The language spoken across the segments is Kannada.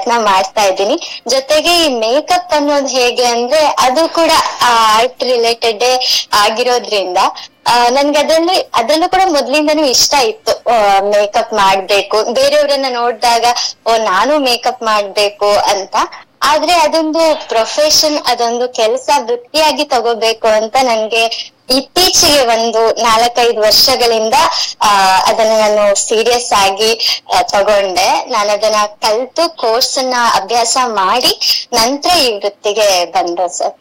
ಪ್ರಯತ್ನ ಮಾಡ್ತಾ ಇದ್ದೀನಿ ಜೊತೆಗೆ ಈ ಮೇಕಪ್ ಅನ್ನೋದು ಹೇಗೆ ಅಂದ್ರೆ ಅದು ಕೂಡ ಆರ್ಟ್ ರಿಲೇಟೆಡ್ ಆಗಿರೋದ್ರಿಂದ ಆ, ನನ್ಗೆ ಅದ್ರಲ್ಲಿ ಅದ್ರಲ್ಲೂ ಕೂಡ ಮೊದ್ಲಿಂದನೂ ಇಷ್ಟ ಇತ್ತು ಮೇಕಪ್ ಮಾಡ್ಬೇಕು ಬೇರೆಯವ್ರನ್ನ ನೋಡಿದಾಗ ಓ ನಾನು ಮೇಕಪ್ ಮಾಡ್ಬೇಕು ಅಂತ ಆದ್ರೆ ಅದೊಂದು ಪ್ರೊಫೆಷನ್ ಅದೊಂದು ಕೆಲಸ ವೃತ್ತಿಯಾಗಿ ತಗೋಬೇಕು ಅಂತ ನನ್ಗೆ ಇತ್ತೀಚೆಗೆ ಒಂದು ನಾಲ್ಕೈದು ವರ್ಷಗಳಿಂದ ಆ ಅದನ್ನ ನಾನು ಸೀರಿಯಸ್ ಆಗಿ ಆ, ತಗೊಂಡೆ ನಾನು ಅದನ್ನ ಕಲ್ತು ಕೋರ್ಸ್ ಅನ್ನ ಅಭ್ಯಾಸ ಮಾಡಿ ನಂತರ ಈ ವೃತ್ತಿಗೆ ಬಂದೆ ಸರ್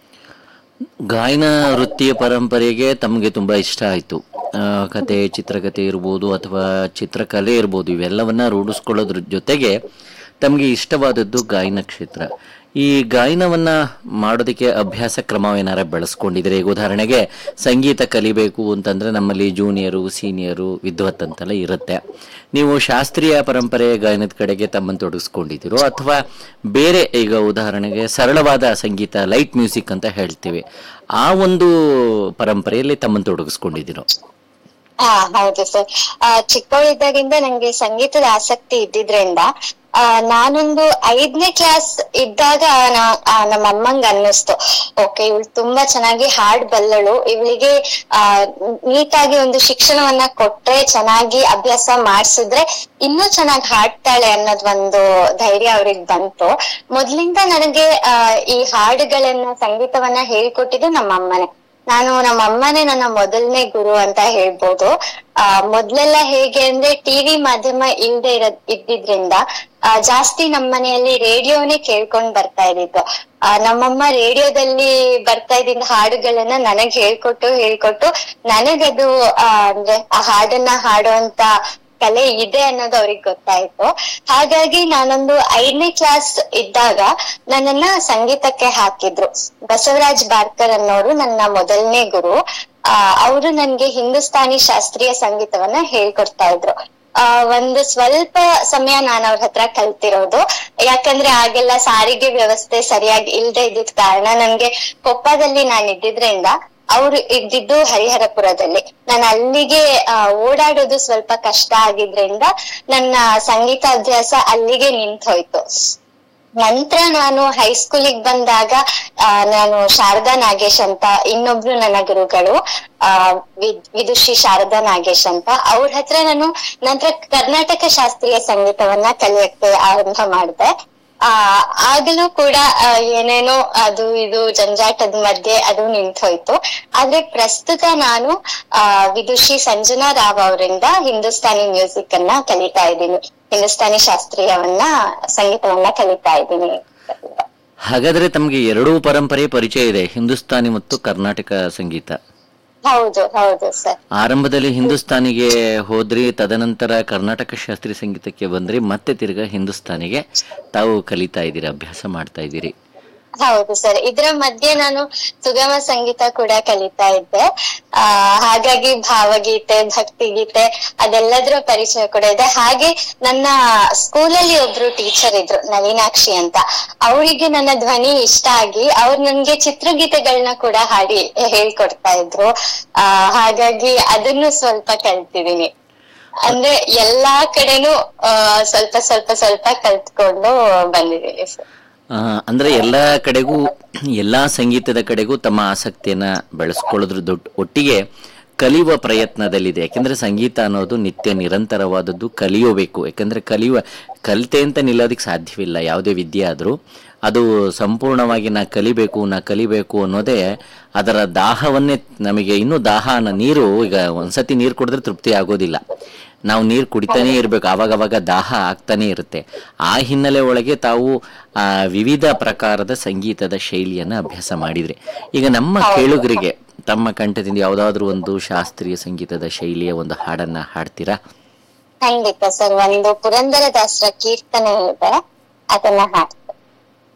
ಗಾಯನ ವೃತ್ತಿಯ ಪರಂಪರೆಗೆ ತಮಗೆ ತುಂಬಾ ಇಷ್ಟ ಆಯಿತು ಕತೆ ಚಿತ್ರಕಥೆ ಇರ್ಬೋದು ಅಥವಾ ಚಿತ್ರಕಲೆ ಇರ್ಬೋದು ಇವೆಲ್ಲವನ್ನ ರೂಢಿಸ್ಕೊಳ್ಳೋದ್ರ ಜೊತೆಗೆ ತಮಗೆ ಇಷ್ಟವಾದದ್ದು ಗಾಯನ ಕ್ಷೇತ್ರ ಈ ಗಾಯನವನ್ನ ಮಾಡೋದಕ್ಕೆ ಅಭ್ಯಾಸ ಕ್ರಮವೇನಾರ ಬೆಳೆಸ್ಕೊಂಡಿದ್ರೆ ಈಗ ಉದಾಹರಣೆಗೆ ಸಂಗೀತ ಕಲಿಬೇಕು ಅಂತಂದ್ರೆ ನಮ್ಮಲ್ಲಿ ಜೂನಿಯರು ಸೀನಿಯರು ವಿದ್ವತ್ ಅಂತೆಲ್ಲ ಇರುತ್ತೆ ನೀವು ಶಾಸ್ತ್ರೀಯ ಪರಂಪರೆ ಗಾಯನದ ಕಡೆಗೆ ತಮ್ಮನ್ನು ತೊಡಗಿಸ್ಕೊಂಡಿದ್ದೀರೋ ಅಥವಾ ಬೇರೆ ಈಗ ಉದಾಹರಣೆಗೆ ಸರಳವಾದ ಸಂಗೀತ ಲೈಟ್ ಮ್ಯೂಸಿಕ್ ಅಂತ ಹೇಳ್ತೀವಿ ಆ ಒಂದು ಪರಂಪರೆಯಲ್ಲಿ ತಮ್ಮನ್ನು ತೊಡಗಿಸ್ಕೊಂಡಿದ್ದೀರೋ ಹಾ ಹೌದು ಸರ್ ಚಿಕ್ಕವಳಿದ್ದಾಗಿಂದ ನಂಗೆ ಸಂಗೀತದ ಆಸಕ್ತಿ ಇದ್ದಿದ್ರಿಂದ ಆ, ನಾನೊಂದು ಐದನೇ ಕ್ಲಾಸ್ ಇದ್ದಾಗ ನಾ- ಆ, ನಮ್ಮ ಅಮ್ಮಂಗ್ ಅನ್ನಿಸ್ತು ಓಕೆ ಇವಳು ತುಂಬಾ ಚೆನ್ನಾಗಿ ಹಾಡ್ ಬಲ್ಲಳು ಇವಳಿಗೆ ಆ ನೀಟಾಗಿ ಒಂದು ಶಿಕ್ಷಣವನ್ನ ಕೊಟ್ರೆ ಚೆನ್ನಾಗಿ ಅಭ್ಯಾಸ ಮಾಡ್ಸಿದ್ರೆ ಇನ್ನೂ ಚೆನ್ನಾಗಿ ಹಾಡ್ತಾಳೆ ಅನ್ನೋದ್ ಒಂದು ಧೈರ್ಯ ಅವ್ರಿಗೆ ಬಂತು ಮೊದ್ಲಿಂದ ನನಗೆ ಆ ಈ ಹಾಡುಗಳನ್ನ ಸಂಗೀತವನ್ನ ಹೇಳ್ಕೊಟ್ಟಿದ್ದು ನಮ್ಮ ಅಮ್ಮನೇ ನಾನು ನಮ್ಮ ಅಮ್ಮನೇ ನನ್ನ ಮೊದಲನೇ ಗುರು ಅಂತ ಹೇಳ್ಬೋದು ಆ ಮೊದ್ಲೆಲ್ಲ ಹೇಗೆ ಅಂದ್ರೆ ಟಿವಿ ಮಾಧ್ಯಮ ಇಲ್ದೆ ಇರೋದ್ ಇದ್ದಿದ್ರಿಂದ ಆ, ಜಾಸ್ತಿ ನಮ್ಮ ಮನೆಯಲ್ಲಿ ರೇಡಿಯೋನೇ ಕೇಳ್ಕೊಂಡ್ ಬರ್ತಾ ಇದ್ದಿದ್ದು ಆ, ನಮ್ಮಮ್ಮ ರೇಡಿಯೋದಲ್ಲಿ ಬರ್ತಾ ಇದ್ದಿದ್ದ ಹಾಡುಗಳನ್ನ ನನಗ್ ಹೇಳ್ಕೊಟ್ಟು ಹೇಳ್ಕೊಟ್ಟು ನನಗದು ಆ ಅಂದ್ರೆ ಆ ಹಾಡನ್ನ ಹಾಡುವಂತ ಕಲೆ ಇದೆ ಅನ್ನೋದು ಅವ್ರಿಗೆ ಗೊತ್ತಾಯ್ತು ಹಾಗಾಗಿ ನಾನೊಂದು ಐದನೇ ಕ್ಲಾಸ್ ಇದ್ದಾಗ ನನ್ನನ್ನ ಸಂಗೀತಕ್ಕೆ ಹಾಕಿದ್ರು ಬಸವರಾಜ್ ಬಾರ್ಕರ್ ಅನ್ನೋರು ನನ್ನ ಮೊದಲನೇ ಗುರು ಆ ಅವರು ನನ್ಗೆ ಹಿಂದೂಸ್ತಾನಿ ಶಾಸ್ತ್ರೀಯ ಸಂಗೀತವನ್ನ ಹೇಳ್ಕೊಡ್ತಾ ಇದ್ರು ಆ ಒಂದು ಸ್ವಲ್ಪ ಸಮಯ ನಾನು ಅವ್ರ ಹತ್ರ ಕಲ್ತಿರೋದು ಯಾಕಂದ್ರೆ ಆಗೆಲ್ಲ ಸಾರಿಗೆ ವ್ಯವಸ್ಥೆ ಸರಿಯಾಗಿ ಇಲ್ದೆ ಇದ್ದಿದ್ ಕಾರಣ ನನ್ಗೆ ಕೊಪ್ಪದಲ್ಲಿ ನಾನು ಇದ್ದಿದ್ರಿಂದ ಅವ್ರು ಇದ್ದಿದ್ದು ಹರಿಹರಪುರದಲ್ಲಿ ನಾನು ಅಲ್ಲಿಗೆ ಆ, ಓಡಾಡೋದು ಸ್ವಲ್ಪ ಕಷ್ಟ ಆಗಿದ್ರಿಂದ ನನ್ನ ಸಂಗೀತ ಅಭ್ಯಾಸ ಅಲ್ಲಿಗೆ ನಿಂತ್ ಹೋಯ್ತು ನಂತರ ನಾನು ಹೈಸ್ಕೂಲಿಗೆ ಬಂದಾಗ ಆ, ನಾನು ಶಾರದಾ ನಾಗೇಶ್ ಅಂತ ಇನ್ನೊಬ್ರು ನನ್ನ ಗುರುಗಳು ಆ ವಿದ್- ವಿದುಷಿ ಶಾರದಾ ನಾಗೇಶ್ ಅಂತ ಅವ್ರ ಹತ್ರ ನಾನು ನಂತರ ಕರ್ನಾಟಕ ಶಾಸ್ತ್ರೀಯ ಸಂಗೀತವನ್ನ ಕಲಿಯಕ್ಕೆ ಆರಂಭ ಮಾಡಿದೆ ಆ ಆಗಲೂ ಕೂಡ ಆ, ಏನೇನೋ ಅದು ಇದು ಜಂಜಾಟದ ಮಧ್ಯೆ ಅದು ನಿಂತೋಯ್ತು ಆದ್ರೆ ಪ್ರಸ್ತುತ ನಾನು ಆ ವಿದುಷಿ ಸಂಜನಾ ರಾವ್ ಅವರಿಂದ ಹಿಂದೂಸ್ತಾನಿ ಮ್ಯೂಸಿಕ್ ಅನ್ನ ಕಲಿತಾ ಇದ್ದೀನಿ ಹಿಂದೂಸ್ತಾನಿ ಶಾಸ್ತ್ರೀಯವನ್ನ ಸಂಗೀತವನ್ನ ಕಲಿತಾ ಇದ್ದೀನಿ ಹಾಗಾದ್ರೆ ತಮಗೆ ಎರಡೂ ಪರಂಪರೆ ಪರಿಚಯ ಇದೆ ಹಿಂದೂಸ್ತಾನಿ ಮತ್ತು ಕರ್ನಾಟಕ ಸಂಗೀತ ಹೌದು ಹೌದು ಸರ್ ಆರಂಭದಲ್ಲಿ ಹಿಂದೂಸ್ತಾನಿಗೆ ಹೋದ್ರಿ ತದನಂತರ ಕರ್ನಾಟಕ ಶಾಸ್ತ್ರೀಯ ಸಂಗೀತಕ್ಕೆ ಬಂದ್ರಿ ಮತ್ತೆ ತಿರ್ಗಾ ಹಿಂದೂಸ್ತಾನಿಗೆ ತಾವು ಕಲಿತಾ ಇದ್ದೀರಿ ಅಭ್ಯಾಸ ಮಾಡ್ತಾ ಇದ್ದೀರಿ ಹೌದು ಸರ್ ಇದ್ರ ಮಧ್ಯೆ ನಾನು ಸುಗಮ ಸಂಗೀತ ಕೂಡ ಕಲಿತಾ ಇದ್ದೆ ಆ ಹಾಗಾಗಿ ಭಾವಗೀತೆ ಭಕ್ತಿಗೀತೆ ಅದೆಲ್ಲದ್ರ ಪರಿಚಯ ಕೂಡ ಇದೆ ಹಾಗೆ ನನ್ನ ಸ್ಕೂಲಲ್ಲಿ ಒಬ್ರು ಟೀಚರ್ ಇದ್ರು ನವೀನಾಕ್ಷಿ ಅಂತ ಅವರಿಗೆ ನನ್ನ ಧ್ವನಿ ಇಷ್ಟ ಆಗಿ ಅವ್ರು ನನ್ಗೆ ಚಿತ್ರಗೀತೆಗಳನ್ನ ಕೂಡ ಹಾಡಿ ಹೇಳ್ಕೊಡ್ತಾ ಇದ್ರು ಆ ಹಾಗಾಗಿ ಅದನ್ನು ಸ್ವಲ್ಪ ಕಲ್ತಿದೀನಿ ಅಂದ್ರೆ ಎಲ್ಲಾ ಕಡೆನೂ ಆ ಸ್ವಲ್ಪ ಸ್ವಲ್ಪ ಸ್ವಲ್ಪ ಕಲ್ತ್ಕೊಂಡು ಬಂದಿದ್ದೀನಿ ಸರ್ ಆ, ಅಂದ್ರೆ ಎಲ್ಲ ಕಡೆಗೂ ಎಲ್ಲಾ ಸಂಗೀತದ ಕಡೆಗೂ ತಮ್ಮ ಆಸಕ್ತಿಯನ್ನ ಬೆಳೆಸ್ಕೊಳ್ಳೋದ್ರ ದೊಡ್ಡ ಒಟ್ಟಿಗೆ ಕಲಿಯುವ ಪ್ರಯತ್ನದಲ್ಲಿದೆ ಯಾಕೆಂದ್ರೆ ಸಂಗೀತ ಅನ್ನೋದು ನಿತ್ಯ ನಿರಂತರವಾದದ್ದು ಕಲಿಯಬೇಕು ಯಾಕಂದ್ರೆ ಕಲಿಯುವ ಕಲಿತೆ ಅಂತ ನಿಲ್ಲೋದಕ್ಕೆ ಸಾಧ್ಯವಿಲ್ಲ ಯಾವುದೇ ವಿದ್ಯೆ ಆದರೂ ಅದು ಸಂಪೂರ್ಣವಾಗಿ ನಾ ಕಲಿಬೇಕು ನಾ ಕಲಿಬೇಕು ಅನ್ನೋದೇ ಅದರ ದಾಹವನ್ನೇ ನಮಗೆ ಇನ್ನೂ ದಾಹ ಅನ್ನೋ ನೀರು ಈಗ ಒಂದ್ಸತಿ ನೀರು ಕುಡಿದ್ರೆ ತೃಪ್ತಿ ಆಗೋದಿಲ್ಲ ನಾವು ನೀರು ಕುಡಿತಾನೇ ಇರಬೇಕು ಆವಾಗವಾಗ ದಾಹ ಆಗ್ತಾನೆ ಇರುತ್ತೆ ಆ ಹಿನ್ನೆಲೆ ಒಳಗೆ ತಾವು ಆ ವಿವಿಧ ಪ್ರಕಾರದ ಸಂಗೀತದ ಶೈಲಿಯನ್ನ ಅಭ್ಯಾಸ ಮಾಡಿದ್ರಿ ಈಗ ನಮ್ಮ ಕೇಳುಗರಿಗೆ ತಮ್ಮ ಕಂಠದಿಂದ ಯಾವುದಾದ್ರೂ ಒಂದು ಶಾಸ್ತ್ರೀಯ ಸಂಗೀತದ ಶೈಲಿಯ ಒಂದು ಹಾಡನ್ನ ಹಾಡ್ತೀರಾ ಖಂಡಿತ ಸರ್ ಒಂದು ಪುರಂದರದಾಸರ ಕೀರ್ತನೆ ಇದೆ ಅದನ್ನ ಹಾಡ್ತೀನಿ